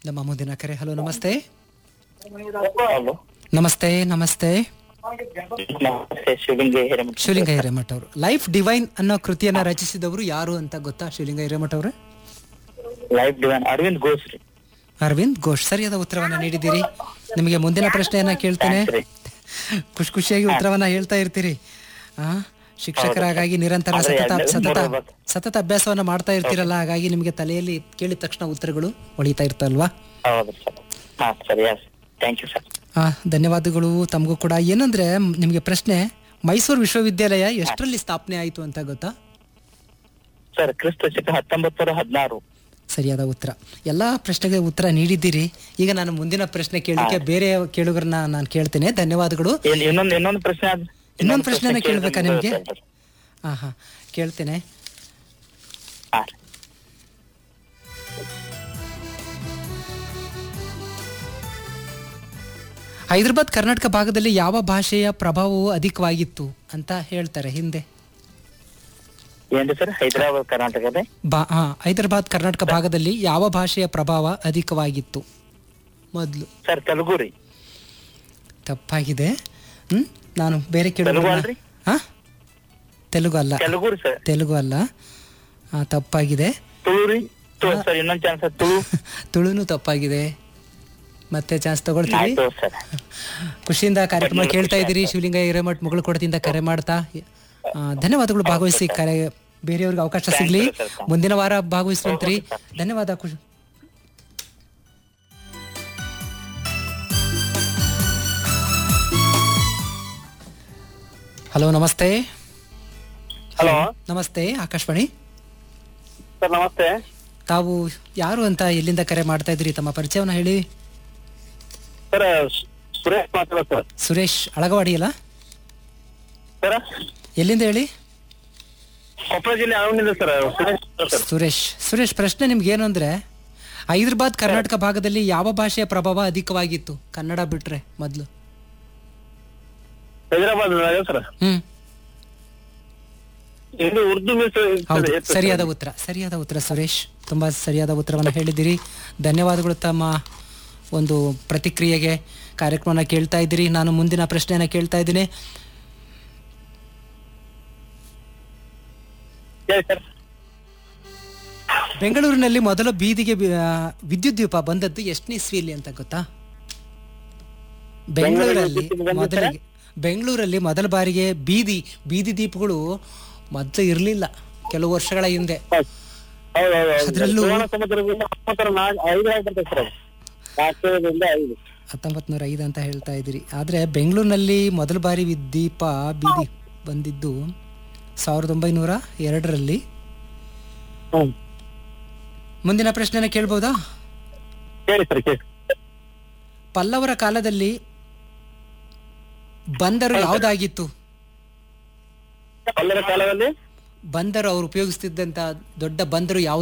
ನಮ್ಮ ಮುಂದಿನ ಕರೆ ಹಲೋ ನಮಸ್ತೆ ಹಲೋ ನಮಸ್ತೆ ನಮಸ್ತೆ ನಮಸ್ತೆ ಶಿವಲಿಂಗ ಹಿರೇಮಠ ಶಿವಲಿಂಗ ಹಿರೇಮಠ ಅವರು ಲೈಫ್ ಡಿವೈನ್ ಅನ್ನೋ ಕೃತಿಯನ್ನ ರಚಿಸಿದವರು ಯಾರು ಅಂತ ಗೊತ್ತಾ ಶಿವಲಿಂಗ ಹಿರೇಮಠ ಅವರೇ ಲೈಫ್ ಡಿವೈನ್ ಅರವಿಂದ್ ಘೋಷ್ ರೀ ಅರವಿಂದ್ ಘೋಷ್ ಸರಿಯಾದ ಉತ್ತರವನ್ನ ನೀಡಿದ್ದೀರಿ ನಿಮಗೆ ಮುಂದಿನ ಪ್ರಶ್ನೆಯನ್ನ ಕೇಳ್ತೇನೆ Thanks ರೀ. ಖುಷಿ ಖುಷಿಯಾಗಿ ಉತ್ತರವನ್ನ ಹೇಳ್ತಾ ಇರ್ತೀರಿ ಆ ಶಿಕ್ಷಕರಾಗಿ ನಿರಂತರ ಆದ್ರೆ ಸತತ ಎರಡು- ಸತತ ಮೂರು ಬರ್ಬೇಕು. ಸತತ ಅಭ್ಯಾಸವನ್ನ ಮಾಡ್ತಾ ಇರ್ತೀರಲ್ಲ ಹಾಗಾಗಿ ನಿಮಗೆ ತಲೆಯಲ್ಲಿ ಕೇಳಿದ ತಕ್ಷಣ ಉತ್ತರಗಳು ಹೊಳಿತಾ ಇರ್ತಲ್ವಾ ಹೌದು ಸರ್ ಹಾ sir yes thank you sir ಆ, ಧನ್ಯವಾದಗಳು ತಮಗೂ ಕೂಡ ಏನಂದ್ರೆ ಮ್, ನಿಮಗೆ ಪ್ರಶ್ನೆ ಮೈಸೂರು ವಿಶ್ವವಿದ್ಯಾಲಯ ಎಷ್ಟರಲ್ಲಿ ಸ್ಥಾಪನೆ ಆಯಿತು ಅಂತ ಗೊತ್ತಾ ಸರ್ ಕ್ರಿಸ್ತ ಶಕ ಹತ್ತೊಂಬತ್ತು ನೂರ ಹದಿನಾರು ಸರಿಯಾದ ಉತ್ತರ ಎಲ್ಲಾ ಪ್ರಶ್ನೆಗೆ ಉತ್ತರ ನೀಡಿದ್ದೀರಿ ಈಗ ನಾನು ಮುಂದಿನ ಪ್ರಶ್ನೆ ಕೇಳಲಿಕ್ಕೆ ಬೇರೆ ಕೇಳುಗರನ್ನ ನಾನು ಕೇಳ್ತೇನೆ ಧನ್ಯವಾದಗಳು ಏನ್ ಇನ್ನೊಂದು ಇನ್ನೊಂದು ಪ್ರಶ್ನೆ ಆದ್- ಇನ್ನೊಂದು ಪ್ರಶ್ನೆನ ಕೇಳ್ಬೇಕಾ ಕೇಳಿದ್ರೆ ನಿಮ್ಗೆ ಸರ್. ಹಾ ಹಾ ಕೇಳ್ತೇನೆ ಹಾ ರೀ. ಹೈದರಾಬಾದ್ ಕರ್ನಾಟಕ ಭಾಗದಲ್ಲಿ ಯಾವ ಭಾಷೆಯ ಪ್ರಭಾವವು ಅಧಿಕವಾಗಿತ್ತು ಅಂತ ಹೇಳ್ತಾರೆ ಹಿಂದೆ ಏನ್ರಿ ಸರ್ ಹೈದರಾಬಾದ್ ಕರ್ನಾಟಕದ ಬಾ ಹಾ ಹೈದರಾಬಾದ್ ಕರ್ನಾಟಕ ಭಾಗದಲ್ಲಿ ಯಾವ ಭಾಷೆಯ ಪ್ರಭಾವ ಅಧಿಕವಾಗಿತ್ತು ಮೊದಲು ಸರ್ ತೆಲುಗು ರೀ ತಪ್ಪಾಗಿದೆ ಹ್ಮ್ ನಾನು ಬೇರೆ ತೆಲುಗು ಕೇಳುವ ಅಲ್ರಿ? ಹಾ ತೆಲುಗು ಅಲ್ಲ ತೆಲುಗು ರೀ ಸರ್ ತೆಲುಗು ಅಲ್ಲ ಆ, ತಪ್ಪಾಗಿದೆ ತುಳು ರೀ ತುಳು ಸರ್ ಇನ್ನೊಂದ್ ಚಾನ್ಸ್ ತುಳು ತುಳುನು ತಪ್ಪಾಗಿದೆ ಮತ್ತೆ ಚಾನ್ಸ್ ತಗೊಳ್ತೀವಿ ಆಯ್ತು ಸರ್ ಖುಷಿಯಿಂದ ಕಾರ್ಯಕ್ರಮ ಖುಷಿ ಕೇಳ್ತಾ ಇದ್ದೀರಿ ಶಿವಲಿಂಗ ಹಿರೇಮಠ್ ಮುಗಳು ಕೊಡದಿಂದ ಕರೆ ಮಾಡ್ತಾ ಆ, ಧನ್ಯವಾದಗಳು ಭಾಗವಹಿಸಿ ಕರೆ ಬೇರೆಯವ್ರಿಗೆ ಅವಕಾಶ ಸಿಗ್ಲಿ you, sir. Thank ಮುಂದಿನ ವಾರ ಭಾಗವಹಿಸುವಂತ್ರಿ ಧನ್ಯವಾದ ಖುಷಿ ಹಲೋ ನಮಸ್ತೆ ಹಲೋ ನಮಸ್ತೆ ಆಕಾಶವಾಣಿ ಸರ್ ನಮಸ್ತೆ ತಾವು ಯಾರು ಅಂತ ಎಲ್ಲಿಂದ ಕರೆ ಮಾಡ್ತಾ ಇದ್ರಿ ತಮ್ಮ ಪರಿಚಯವನ್ನ ಹೇಳಿ ಸರ್ ಸುರೇಶ್ ಮಾತಾಡೋದು ಸರ್ ಸುರೇಶ್ ಅಳಗವಾಡಿ ಅಲ್ಲ ಸರ್ ಎಲ್ಲಿಂದ ಹೇಳಿ ಕೊಪ್ಪಳ ಜಿಲ್ಲೆ ಆವಣಿಂದ ಸರ್ ಸುರೇಶ್ ಸರ್ ಸುರೇಶ್ ಸುರೇಶ್ ಪ್ರಶ್ನೆ ನಿಮ್ಗೆ ಏನು ಅಂದ್ರೆ ಹೈದರಾಬಾದ್ ಕರ್ನಾಟಕ ಭಾಗದಲ್ಲಿ ಯಾವ ಭಾಷೆಯ ಪ್ರಭಾವ ಅಧಿಕವಾಗಿತ್ತು ಕನ್ನಡ ಬಿಟ್ರೆ ಮೊದಲು ಹೈದರಾಬಾದ್ ಸರ್ ಹ್ಮ್ ಇದು ಉರ್ದು ಮಿಸ್ ಹೌದು ಸರಿಯಾದ ಉತ್ತರ ಸರಿಯಾದ ಉತ್ತರ ಸುರೇಶ್ ತುಂಬಾ ಸರಿಯಾದ ಉತ್ತರವನ್ನು ಹೇಳಿದಿರಿ ಧನ್ಯವಾದಗಳು ತಮ್ಮ ಒಂದು ಪ್ರತಿಕ್ರಿಯೆಗೆ ಕಾರ್ಯಕ್ರಮನ ಕೇಳ್ತಾ ಇದ್ದೀರಿ ನಾನು ಮುಂದಿನ ಪ್ರಶ್ನೆಯನ್ನ ಕೇಳ್ತಾ ಇದ್ದೀನಿ ಹೇಳಿ ಸರ್ ಬೆಂಗಳೂರಿನಲ್ಲಿ ಮೊದಲ ಬೀದಿಗೆ ಬಿ- ಆ, ವಿದ್ಯುತ್ ದೀಪ ಬಂದದ್ದು ಎಷ್ಟನೇ ಇಸ್ವಿಯಲ್ಲಿ ಅಂತ ಗೊತ್ತಾ ಬೆಂಗಳೂರಲ್ಲಿ ವಿದ್ಯುತ್ ದೀಪ ಬಂದದ್ದು ಮೊದಲಿಗೆ ಬೆಂಗಳೂರಲ್ಲಿ ಮೊದಲ ಬಾರಿಗೆ ಬೀದಿ ಬೀದಿ ದೀಪಗಳು ಮೊದಲು ಇರಲಿಲ್ಲ ಕೆಲವು ವರ್ಷಗಳ ಹಿಂದೆ ಹೌದು ಹೌದು ಹೌದು ಅದ್ರಲ್ಲೂ- ಸುವರ್ಣ ಸಮುದ್ರದಿಂದ ಹತ್ತೊಂಬತ್ತರ ನಾಲ್ಕು ಐದು ಆಗಿ ಬರ್ತದೆ ಸರ್ ಅದು ನಾಲ್ಕರಿಂದ ಐದು ಹತ್ತೊಂಬತ್ ನೂರ ಐದು ಅಂತ ಹೇಳ್ತಾ ಇದ್ದೀರಿ ಆದರೆ ಬೆಂಗಳೂರಿನಲ್ಲಿ ಮೊದಲ ಬಾರಿ ವಿದ್ ದೀಪ ಬೀದಿ ಬಂದಿದ್ದು ಸಾವಿರದ ಒಂಬೈನೂರ ಎರಡರಲ್ಲಿ ಹ್ಮ್ ಮುಂದಿನ ಪ್ರಶ್ನೆನ ಕೇಳ್ಬೋದಾ ಹೇಳಿ ಸರ್ ಕೇಳಿ ಪಲ್ಲವರ ಕಾಲದಲ್ಲಿ ಬಂದರು ಯಾವುದಾಗಿತ್ತು ಎಲ್ಲರ ಕಾಲದಲ್ಲಿ ಬಂದರು ಅವರು ಉಪಯೋಗಿಸ್ತಿದ್ದಂತ ದೊಡ್ಡ ಬಂದರು ಯಾವ